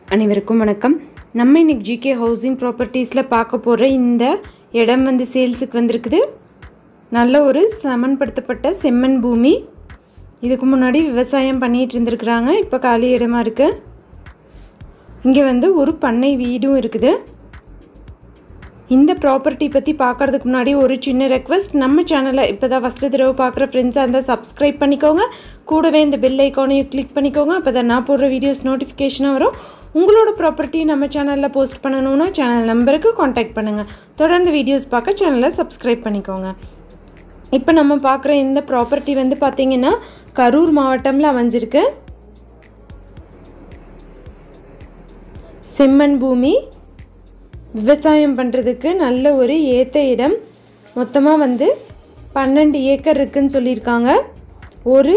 அனைவருக்கும் வணக்கம் நம்ம இன்னைக்கு ஜிகே ஹவுசிங் ப்ராப்பர்ட்டிஸில் பார்க்க போகிற இந்த இடம் வந்து சேல்ஸுக்கு வந்திருக்குது நல்ல ஒரு சமன்படுத்தப்பட்ட செம்மண் பூமி இதுக்கு முன்னாடி விவசாயம் பண்ணிகிட்டு இருந்திருக்கிறாங்க இப்போ காலி இடமா இருக்குது இங்கே வந்து ஒரு பண்ணை வீடும் இருக்குது இந்த ப்ராப்பர்ட்டி பற்றி பார்க்குறதுக்கு முன்னாடி ஒரு சின்ன ரெக்வஸ்ட் நம்ம சேனலை இப்போ தான் ஃபஸ்ட்டு தடவை பார்க்குற ஃப்ரெண்ட்ஸாக இருந்தால் சப்ஸ்கிரைப் பண்ணிக்கோங்க கூடவே இந்த பெல் ஐக்கானையும் கிளிக் பண்ணிக்கோங்க அப்போ தான் நான் போடுற வீடியோஸ் நோட்டிஃபிகேஷனாக வரும் உங்களோட ப்ராப்பர்ட்டி நம்ம சேனலில் போஸ்ட் பண்ணணுன்னா சேனல் நம்பருக்கு காண்டாக்ட் பண்ணுங்கள் தொடர்ந்து வீடியோஸ் பார்க்க சேனலை சப்ஸ்கிரைப் பண்ணிக்கோங்க இப்போ நம்ம பார்க்குற இந்த ப்ராப்பர்ட்டி வந்து பார்த்திங்கன்னா கரூர் மாவட்டமில் அமைஞ்சிருக்கு செம்மண் பூமி விவசாயம் பண்ணுறதுக்கு நல்ல ஒரு ஏற்ற இடம் மொத்தமாக வந்து பன்னெண்டு ஏக்கர் இருக்குன்னு சொல்லியிருக்காங்க ஒரு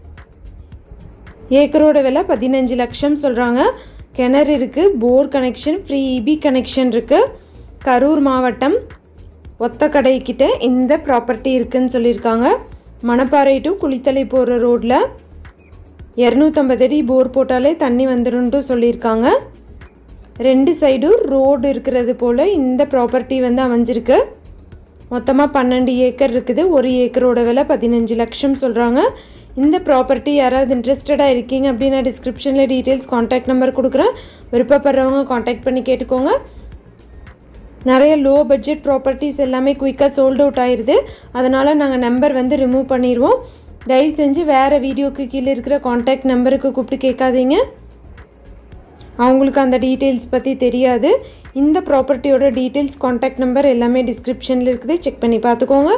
ஏக்கரோட விலை பதினஞ்சு லட்சம் சொல்கிறாங்க கிணறு இருக்குது bore connection free EB connection இருக்குது கரூர் மாவட்டம் ஒத்தக்கடைக்கிட்ட இந்த ப்ராப்பர்ட்டி இருக்குன்னு சொல்லியிருக்காங்க மணப்பாறை டு குளித்தலை போகிற ரோட்டில் இரநூத்தம்பது அடி போர் போட்டாலே தண்ணி வந்துடும்ட்டு சொல்லியிருக்காங்க ரெண்டு சைடும் ரோடு இருக்கிறது போல் இந்த ப்ராப்பர்ட்டி வந்து அமைஞ்சிருக்கு மொத்தமாக பன்னெண்டு ஏக்கர் இருக்குது ஒரு ஏக்கரோட விலை பதினஞ்சு லட்சம் சொல்கிறாங்க இந்த ப்ராப்பர்ட்டி யாராவது இன்ட்ரெஸ்டடாக இருக்கீங்க அப்படின்னா டிஸ்கிரிப்ஷனில் டீட்டெயில்ஸ் காண்டாக்ட் நம்பர் கொடுக்குறேன் விருப்பப்படுறவங்க காண்டாக்ட் பண்ணி கேட்டுக்கோங்க நிறைய லோ பட்ஜெட் ப்ராப்பர்ட்டிஸ் எல்லாமே குயிக்காக சோல்ட் அவுட் ஆயிடுது அதனால் நாங்கள் நம்பர் வந்து ரிமூவ் பண்ணிடுவோம் தயவு செஞ்சு வேறு வீடியோக்கு கீழே இருக்கிற காண்டாக்ட் நம்பருக்கு கூப்பிட்டு கேட்காதீங்க அவங்களுக்கு அந்த டீட்டெயில்ஸ் பற்றி தெரியாது இந்த ப்ராப்பர்ட்டியோட டீட்டெயில்ஸ் காண்டாக்ட் நம்பர் எல்லாமே டிஸ்கிரிப்ஷனில் இருக்குது செக் பண்ணி பார்த்துக்கோங்க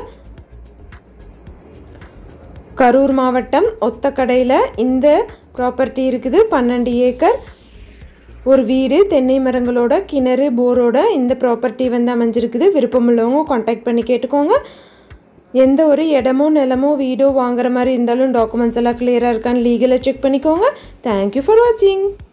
கரூர் மாவட்டம் ஒத்தக்கடையில் இந்த ப்ராப்பர்ட்டி இருக்குது பன்னெண்டு ஏக்கர் ஒரு வீடு தென்னை மரங்களோட கிணறு போரோட இந்த ப்ராப்பர்ட்டி வந்து அமைஞ்சிருக்குது விருப்பமுள்ளவங்க காண்டாக்ட் பண்ணி கேட்டுக்கோங்க எந்த ஒரு இடமோ நிலமோ வீடோ வாங்குற மாதிரி இருந்தாலும் டாக்குமெண்ட்ஸ் எல்லாம் கிளியராக இருக்கான்னு லீகலாக செக் பண்ணிக்கோங்க தேங்க்யூ ஃபார் வாட்சிங்